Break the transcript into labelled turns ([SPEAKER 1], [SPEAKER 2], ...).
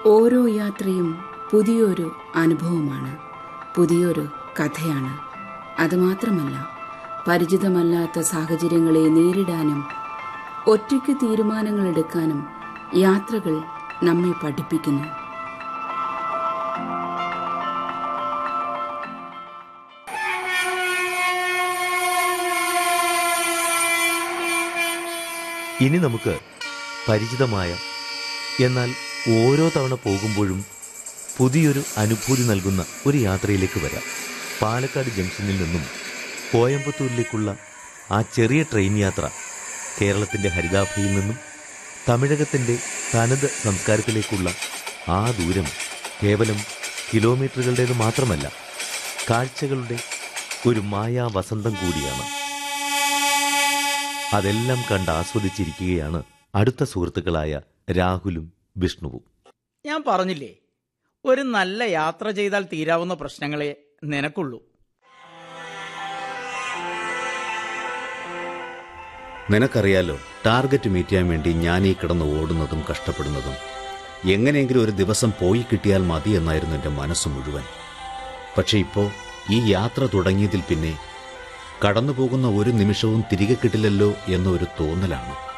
[SPEAKER 1] ഓരോ യാത്രയും പുതിയൊരു അനുഭവമാണ് പുതിയൊരു കഥയാണ് അതുമാത്രമല്ല പരിചിതമല്ലാത്ത സാഹചര്യങ്ങളെ നേരിടാനും ഒറ്റയ്ക്ക് തീരുമാനങ്ങൾ എടുക്കാനും യാത്രകൾ നമ്മെ പഠിപ്പിക്കുന്നു
[SPEAKER 2] ഇനി നമുക്ക് പരിചിതമായ എന്നാൽ ഓരോ തവണ പോകുമ്പോഴും പുതിയൊരു അനുഭൂതി നൽകുന്ന ഒരു യാത്രയിലേക്ക് വരാം പാലക്കാട് ജംഗ്ഷനിൽ നിന്നും കോയമ്പത്തൂരിലേക്കുള്ള ആ ചെറിയ ട്രെയിൻ യാത്ര കേരളത്തിന്റെ ഹരിതാഭയിൽ നിന്നും തമിഴകത്തിന്റെ തനത് സംസ്കാരത്തിലേക്കുള്ള ആ ദൂരം കേവലം കിലോമീറ്ററുകളുടേത് മാത്രമല്ല കാഴ്ചകളുടെ ഒരു മായാ വസന്തം കൂടിയാണ് അതെല്ലാം കണ്ട് ആസ്വദിച്ചിരിക്കുകയാണ് അടുത്ത സുഹൃത്തുക്കളായ രാഹുലും വിഷ്ണുവും
[SPEAKER 3] ഞാൻ പറഞ്ഞില്ലേ ഒരു നല്ല യാത്ര ചെയ്താൽ തീരാവുന്ന പ്രശ്നങ്ങളെ നിനക്കുള്ളൂ
[SPEAKER 4] നിനക്കറിയാലോ ടാർഗറ്റ് മീറ്റ് ചെയ്യാൻ വേണ്ടി ഞാൻ ഈ കിടന്ന് ഓടുന്നതും കഷ്ടപ്പെടുന്നതും എങ്ങനെയെങ്കിലും ഒരു ദിവസം പോയി കിട്ടിയാൽ മതി എന്നായിരുന്നു എൻ്റെ മനസ്സ് മുഴുവൻ പക്ഷെ ഇപ്പോൾ ഈ യാത്ര തുടങ്ങിയതിൽ പിന്നെ കടന്നുപോകുന്ന ഒരു നിമിഷവും തിരികെ കിട്ടില്ലല്ലോ എന്നൊരു തോന്നലാണ്